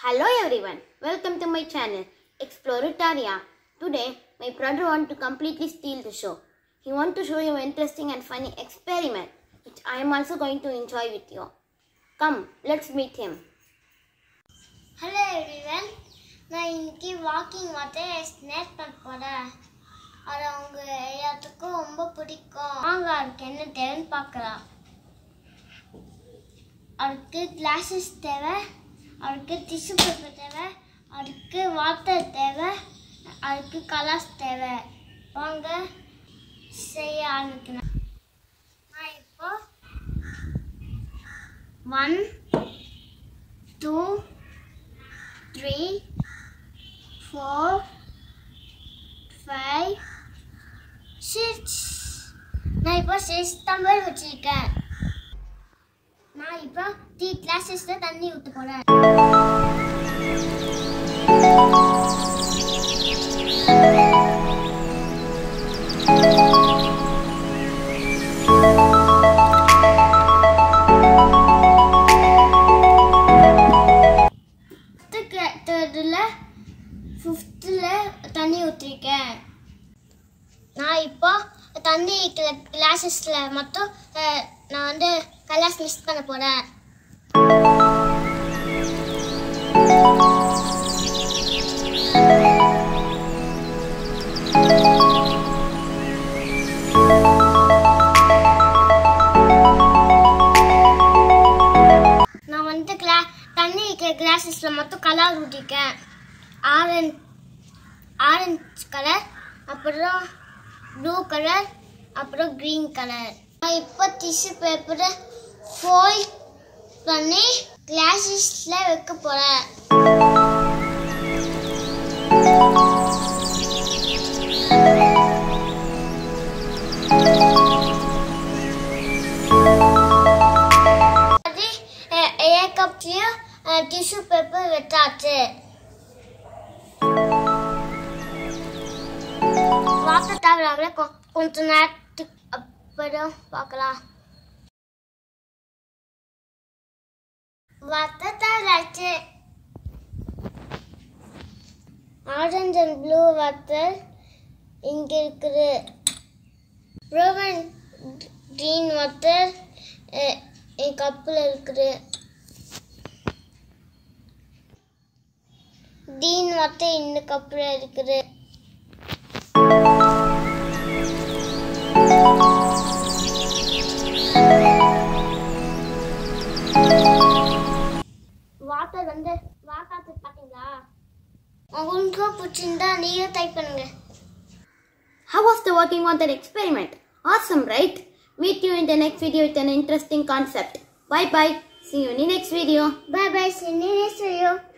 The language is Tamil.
Hello everyone, welcome to my channel Exploratoria. Today, my brother want to completely steal the show. He want to show you an interesting and funny experiment, which I am also going to enjoy with you. Come, let's meet him. Hello everyone நான் இன்னைக்கு வாக்கிங் வந்து ஸ்னேக் பண்ண போகிறேன் அது அவங்க எல்லாத்துக்கும் ரொம்ப பிடிக்கும் வாங்க அதுக்கு என்ன தேவைன்னு பார்க்கலாம் அதுக்கு கிளாஸஸ் தேவை அதுக்கு டிஷ்யூ பேப்பர் தேவை அதுக்கு வாட்டர் தேவை அதுக்கு கலர்ஸ் தேவை வாங்க செய்ய ஆரம்பிக்கலாம் நான் இப்போ one two three, four, five, six. நான் இப்போ சிக்ஸ் டம்பர் வச்சிருக்கேன் நான் இப்போ த்ரீ கிளாஸஸ்ல தண்ணி ஊற்ற போறேன் தேர்டில் ஃபிஃப்த்தில் தண்ணி ஊற்றிருக்கேன் நான் இப்போ தண்ணி கிளாஸஸில் மட்டும் அஹ், நான் வந்து கலர்ஸ் மிக்ஸ் பண்ண போகிறேன் நான் வந்து கிளா தண்ணி கிளாஸஸில் மட்டும் கலர் ஊற்றிருக்கேன் ஆரஞ்ச் ஆரஞ்சு கலர் அப்புறம் ப்ளூ கலர் அப்புறம் க்ரீன் கலர் நான் இப்போ டிஷ்யூ பேப்பரை ஃபோல்ட் பண்ணி கிளாஸஸில் வைக்க போகிறேன் அது ஏக்கப்லேயும் டிஷ்யூ பேப்பர் வச்சாச்சு வாட்டர் தேவையில்லாம கொ- கொஞ்ச நேரத்துக்கு அப்புறம் பார்க்கலாம் வாட்டர் தேவையாச்சு ஆரஞ்சு அண்ட் ப்ளூ வாட்டர் இங்க இருக்குது ப்ரோவன் க்ரீன் வாட்டர் என் கப்பில் இருக்குது டீன் வாட்டர் இந்த கப்பில் இருக்குது வாட்டர் வந்து வாக்காத்து பார்த்தீங்களா உங்களுக்கு பிடிச்சிருந்தா நீங்க டைப் பண்ணுங்க How was the working on that experiment? Awesome, right? Meet you in the next video with an interesting concept. Bye bye. See you in the next video. Bye bye, see you next video.